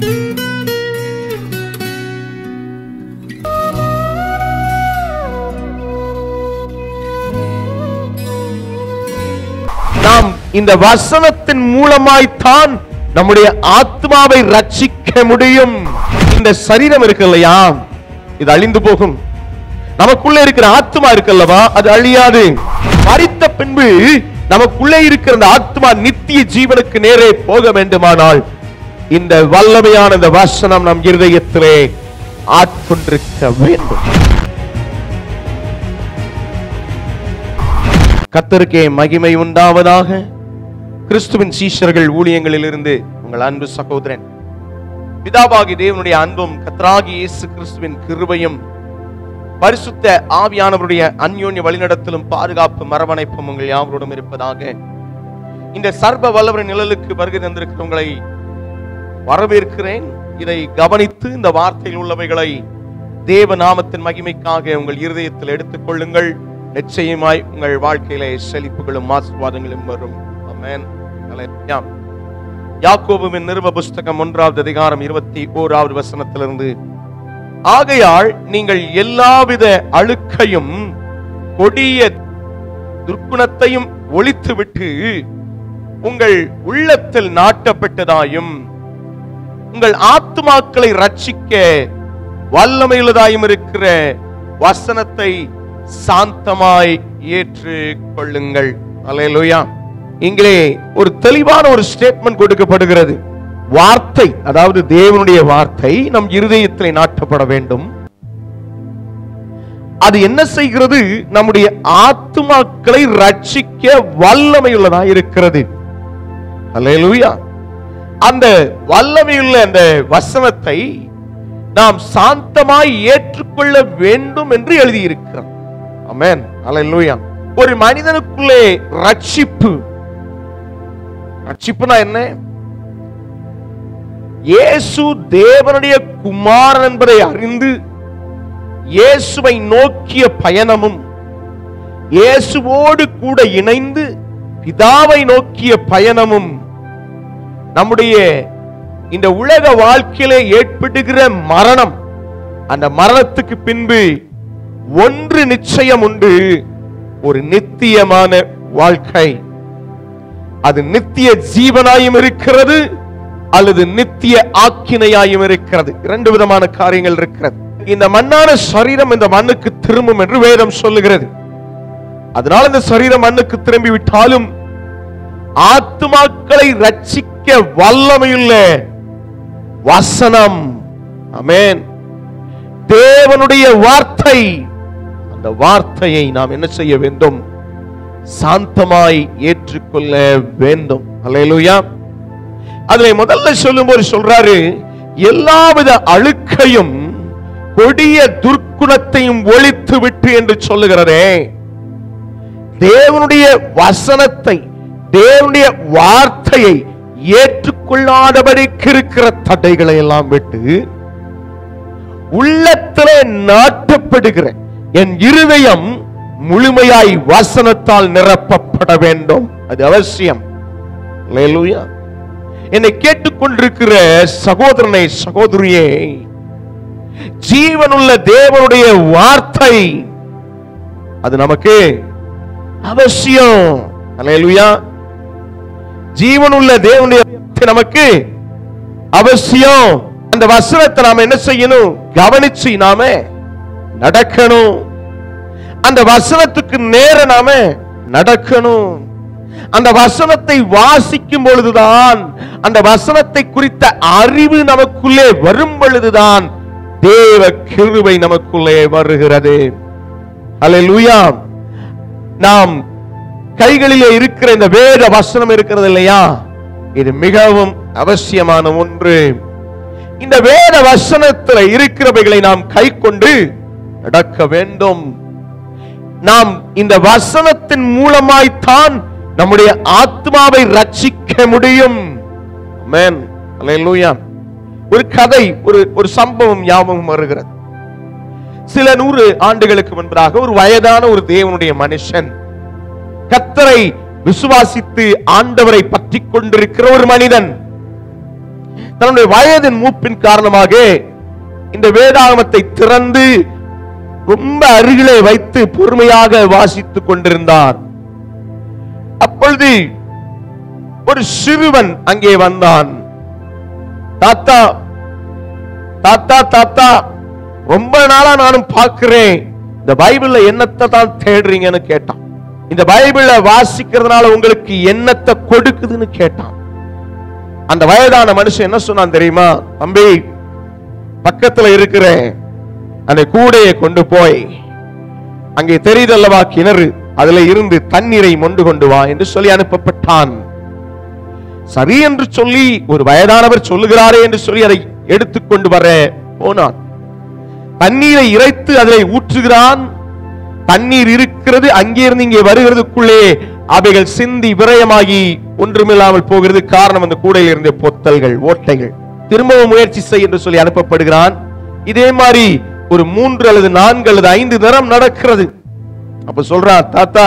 நாம் இந்த வசனத்தின் மூலமாய்த்தான் நம்முடைய ஆத்மாவை ரட்சிக்க முடியும் இந்த சரீரம் இருக்கு இல்லையா இது அழிந்து போகும் நமக்குள்ள இருக்கிற ஆத்மா இருக்குல்லவா அது அழியாது மரித்த பின்பு நமக்குள்ளே இருக்கிற அந்த ஆத்மா நித்திய ஜீவனுக்கு நேரே போக வேண்டுமானால் இந்த வல்லமையான இந்த வசனம் நம் இருதயத்திலே ஆட்கொண்டிருக்க வேண்டும் கத்தருக்கே மகிமை உண்டாவதாக கிறிஸ்துவின் சீஷர்கள் ஊழியங்களிலிருந்து உங்கள் அன்பு சகோதரன் பிதாவாகி தேவனுடைய அன்பும் கத்தராகி இயேசு கிறிஸ்துவின் கிருபையும் பரிசுத்த ஆவியானவருடைய அந்யோன்ய வழிநடத்தலும் பாதுகாப்பு மரவணைப்பும் உங்கள் யாவரோடும் இருப்பதாக இந்த சர்வ வல்லவரின் நிழலுக்கு வருகை தந்திருக்கிற உங்களை வரவேற்கிறேன் இதை கவனித்து இந்த வார்த்தையில் உள்ளவைகளை தேவ நாமத்தின் மகிமைக்காக உங்கள் இருதயத்தில் எடுத்துக் கொள்ளுங்கள் நிச்சயமாய் உங்கள் வாழ்க்கையிலே செழிப்புகளும் ஆசீர்வாதங்களும் வரும் ஆமென் அல்லேலூயா யாக்கோபுவின் நிருப புஸ்தகம் ஒன்றாவது அதிகாரம் இருபத்தி ஓராவது வசனத்திலிருந்து ஆகையால் நீங்கள் எல்லாவித அழுக்கையும் கொடிய துர்க்குணத்தையும் ஒழித்துவிட்டு உங்கள் உள்ளத்தில் நாட்டப்பட்டதாயும் உங்கள் ஆத்துமாக்களை ரட்சிக்க வல்லமையுள்ளதாயும் இருக்கிற வசனத்தை சாந்தமாய் ஏற்று கொள்ளுங்கள் அல்லேலூயா இங்கே ஒரு தெளிவான ஒரு ஸ்டேட்மெண்ட் கொடுக்கப்படுகிறது வார்த்தை அதாவது தேவனுடைய வார்த்தை நம் இருதயத்திலே நாட்டப்பட வேண்டும் அது என்ன செய்கிறது நம்முடைய ஆத்துமாக்களை ரட்சிக்க வல்லமையுள்ளதா இருக்கிறது அல்லேலூயா அந்த வல்லமையுள்ள அந்த வசனத்தை நாம் சாந்தமாய் ஏற்றுக்கொள்ள வேண்டும் என்று எழுதியிருக்கிறோம் ஆமென் அல்லேலூயா ஒரு மனிதனுக்குள்ளே ரட்சிப்பு ரட்சிப்புனா என்ன இயேசு தேவனுடைய குமாரன் என்பதை அறிந்து இயேசுவை நோக்கிய பயணமும் இயேசுவோடு கூட இணைந்து பிதாவை நோக்கிய பயணமும் நம்முடைய இந்த உலக வாழ்க்கையிலே ஏற்படுகிற மரணம் அந்த மரணத்துக்கு பின்பு ஒன்று நிச்சயம் உண்டு ஒரு நித்தியமான வாழ்க்கை அது நித்திய ஜீவனாயும் இருக்கிறது அல்லது நித்திய ஆக்கினையாயும் இருக்கிறது இரண்டு விதமான காரியங்கள் இருக்கிறது இந்த மண்ணான சரீரம் இந்த மண்ணுக்கு திரும்பும் என்று வேதம் சொல்லுகிறது அதனால் இந்த சரீரம் மண்ணுக்கு திரும்பி விட்டாலும் ஆத்துமாக்களை ரட்சிக்க வல்லமையுள்ள வசனம் அமேன் தேவனுடைய வார்த்தை அந்த வார்த்தையை நாம் என்ன செய்ய வேண்டும் சாந்தமாய் ஏற்றுக்கொள்ள வேண்டும் அல்லேலூயா அதிலே முதல்ல சொல்லும்போது சொல்றாரு எல்லாவித அழுக்கையும் கொடிய துர்க்குணத்தையும் ஒழித்து விட்டு என்று சொல்லுகிறதே தேவனுடைய வசனத்தை தேவனுடைய வார்த்தையை ஏற்றுக்கொள்ளாதபடிக்கு இருக்கிற தடைகளை எல்லாம் விட்டு உள்ளத்திலே நாட்டப்படுகிற என் இருதயம் முழுமையாய் வசனத்தால் நிரப்பப்பட வேண்டும் அது அவசியம் அல்லேலூயா என்னை கேட்டுக்கொண்டிருக்கிற சகோதரனை சகோதரியே ஜீவனுள்ள தேவனுடைய வார்த்தை அது நமக்கு அவசியம் அல்லேலூயா ஜீவனுள்ள தேவனுடைய வார்த்தை நமக்கு அவசியம் அந்த வசனத்தை நாம என்ன செய்யணும் கவனிச்சு நாம நடக்கணும் அந்த வசனத்துக்கு நேர நாம நடக்கணும் அந்த வசனத்தை வாசிக்கும் பொழுதுதான் அந்த வசனத்தை குறித்த அறிவு நமக்குள்ளே வரும் பொழுதுதான் தேவ கிருபை நமக்குள்ளே வருகிறது அல்லேலூயா நாம் கைகளிலே இருக்கிற இந்த வேத வசனம் இருக்கிறது இல்லையா இது மிகவும் அவசியமான ஒன்று இந்த வேத வசனத்தில் இருக்கிறவைகளை நாம் கை கொண்டு நடக்க வேண்டும் நாம் இந்த வசனத்தின் மூலமாய்த்தான் நம்முடைய ஆத்மாவை ரட்சிக்க முடியும் ஆமென் அல்லேலூயா ஒரு கதை ஒரு ஒரு சம்பவம் ஞாபகம் வருகிறது சில நூறு ஆண்டுகளுக்கு முன்பதாக ஒரு வயதான ஒரு தேவனுடைய மனுஷன் கத்தரை விசுவாசித்து ஆண்டவரை பற்றி கொண்டிருக்கிற ஒரு மனிதன் தன்னுடைய வயதின் மூப்பின் காரணமாக இந்த வேதாகமத்தை திறந்து ரொம்ப அருகிலே வைத்து பொறுமையாக வாசித்துக் கொண்டிருந்தார் அப்பொழுது ஒரு சிறுவன் அங்கே வந்தான் தாத்தா தாத்தா தாத்தா ரொம்ப நாளா நானும் பார்க்கிறேன் இந்த பைபிள்ல என்னத்தை தான் தேடுறீங்கன்னு கேட்டான் இந்த பைபிள வாசிக்கிறதுனால உங்களுக்கு என்னத்தை கொடுக்குதுன்னு கேட்டான் அந்த வயதான மனுஷன் என்ன சொன்னான் தெரியுமா தம்பி பக்கத்துல இருக்கிற அந்த கூடையை கொண்டு போய் அங்கே தெரியுதல்லவா கிணறு அதுல இருந்து தண்ணீரை மொண்டு கொண்டு வா என்று சொல்லி அனுப்பப்பட்டான் சரி என்று சொல்லி ஒரு வயதானவர் சொல்லுகிறாரே என்று சொல்லி அதை எடுத்துக்கொண்டு வர போனான் தண்ணீரை இறைத்து அதை ஊற்றுகிறான் தண்ணீர் இருக்கிறது அங்கிருந்து இங்கே வருகிறதுக்குள்ளே அவைகள் சிந்தி விரயமாகி ஒன்றுமில்லாமல் போகிறது காரணம் அந்த கூடையில் இருந்த பொத்தல்கள் ஓட்டைகள் திரும்பவும் முயற்சி செய் என்று சொல்லி அனுப்பப்படுகிறான் இதே மாதிரி ஒரு மூன்று அல்லது நான்கு அல்லது ஐந்து தரம் நடக்கிறது அப்ப சொல்றான் தாத்தா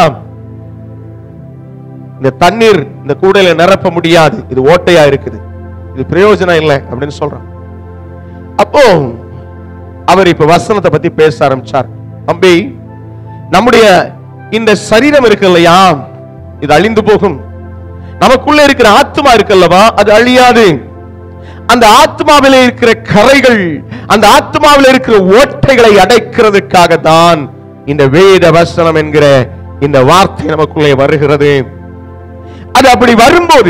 இந்த தண்ணீர் இந்த கூடையில நிரப்ப முடியாது இது ஓட்டையா இருக்குது இது பிரயோஜனம் இல்லை அப்படின்னு சொல்றான் அப்போ அவர் இப்ப வசனத்தை பத்தி பேச ஆரம்பிச்சார் தம்பி நம்முடைய இந்த சரீரம் இருக்கு இல்லையா இது அழிந்து போகும் நமக்குள்ள இருக்கிற ஆத்மா இருக்குல்லவா அது அழியாது அந்த ஆத்மாவிலே இருக்கிற கரைகள் அந்த ஆத்மாவில் இருக்கிற ஓட்டைகளை அடைக்கிறதுக்காக தான் இந்த வேத வசனம் என்கிற இந்த வார்த்தை நமக்குள்ளே வருகிறது அது அப்படி வரும்போது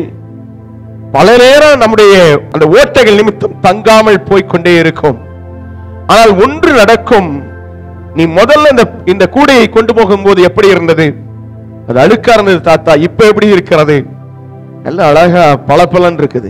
பல நேரம் நம்முடைய அந்த ஓட்டைகள் நிமித்தம் தங்காமல் போய்க்கொண்டே இருக்கும் ஆனால் ஒன்று நடக்கும் நீ முதல்ல இந்த இந்த கூடையை கொண்டு போகும்போது எப்படி இருந்தது அது அழுக்கா இருந்தது தாத்தா இப்ப எப்படி இருக்கிறது எல்லாம் அழகா பளபளன்னு இருக்குது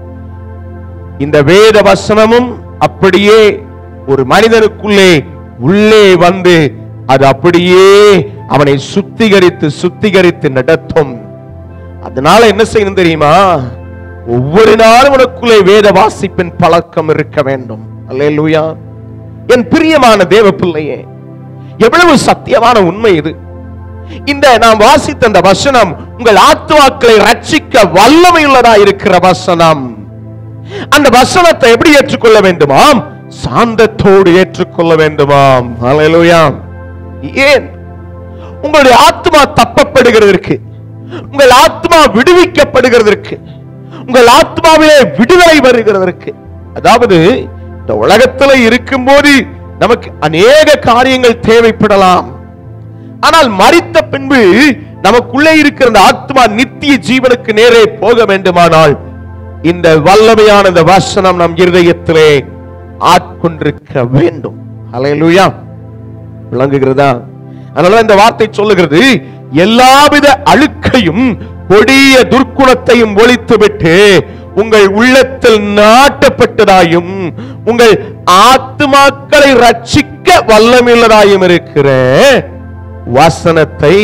இந்த வேத வசனமும் அப்படியே ஒரு மனிதனுக்குள்ளே உள்ளே வந்து அது அப்படியே அவனை சுத்திகரித்து சுத்திகரித்து நடத்தும் அதனால என்ன செய்யணும் தெரியுமா ஒவ்வொரு நாளும் உனக்குள்ளே வேத வாசிப்பின் பழக்கம் இருக்க வேண்டும் அல்லேலூயா என் பிரியமான தேவ பிள்ளையே எவ்வளவு சத்தியமான உண்மை இது இந்த நாம் வாசித்த அந்த வசனம் உங்கள் ஆத்துமாக்களை ரட்சிக்க வல்லமையுள்ளதா இருக்கிற வசனம் அந்த வசனத்தை எப்படி ஏற்றுக்கொள்ள வேண்டுமாம் சாந்தத்தோடு ஏற்றுக்கொள்ள வேண்டுமாம் அல்லேலூயா ஏன் உங்களுடைய ஆத்மா தப்பப்படுகிறதற்கு உங்கள் ஆத்மா விடுவிக்கப்படுகிறதற்கு உங்கள் ஆத்மாவிலே விடுதலை வருகிறதற்கு அதாவது இந்த உலகத்துல இருக்கும்போது நமக்கு அநேக காரியங்கள் தேவைப்படலாம் ஆனால் மரித்த பின்பு நமக்குள்ளே இருக்கிற அந்த ஆத்மா நித்திய ஜீவனுக்கு நேரே போக வேண்டுமானால் இந்த வல்லமையான இந்த வசனம் நம் இருதயத்திலே ஆட்கொண்டிருக்க வேண்டும் ஹalleluya விளங்குகிறதா அதனால இந்த வார்த்தை சொல்லுகிறது எல்லாவித அழுக்கையும் கொடிய துர்க்குணத்தையும் ஒழித்துவிட்டு உங்கள் உள்ளத்தில் நாட்டப்பட்டதாயும் உங்கள் ஆத்மாக்களை ரட்சிக்க வல்லமையுள்ளதாயும் இருக்கிற வசனத்தை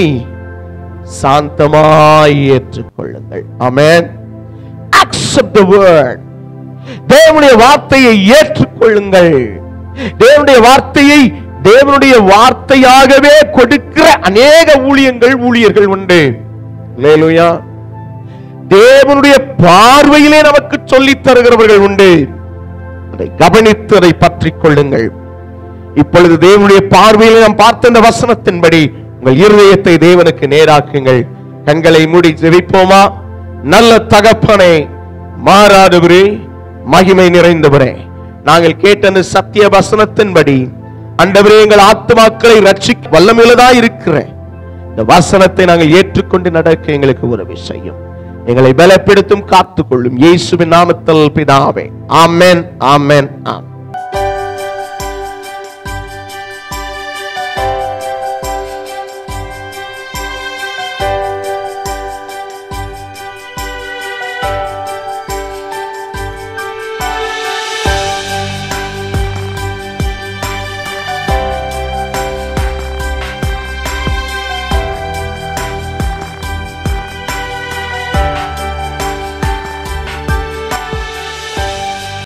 சாந்தமாய் ஏற்றுக்கொள்ளுங்கள் ஆமென் accept the word தேவனுடைய வார்த்தையை ஏற்றுக்கொள்ளுங்கள் தேவனுடைய வார்த்தையை தேவனுடைய வார்த்தையாகவே கொடுக்கிற அநேக ஊழியங்கள் ஊழியர்கள் உண்டு அல்லேலூயா தேவனுடைய பார்வையிலே நமக்கு சொல்லித் தருகிறவர்கள் உண்டு அதை கவனித்து அதை பற்றிக் கொள்ளுங்கள் இப்பொழுது தேவனுடைய பார்வையிலே நாம் பார்த்த இந்த வசனத்தின்படி உங்கள் இருதயத்தை தேவனுக்கு நேராக்குங்கள் கண்களை மூடி ஜெபிப்போமா நல்ல தகப்பனே மாறாதவரே மகிமை நிறைந்தவரே நாங்கள் கேட்ட அந்த சத்திய வசனத்தின்படி அண்டவரே எங்கள் ஆத்மாக்களை ரட்சிக்க வல்லமையுள்ளதா இருக்கிற இந்த வசனத்தை நாங்கள் ஏற்றுக்கொண்டு நடக்க எங்களுக்கு உதவி செய்யும் எங்களை பலப்படுத்தும் காத்துக்கொள்ளும் இயேசுவின் நாமத்தில் பிதாவே ஆமென் ஆமென் ஆமென்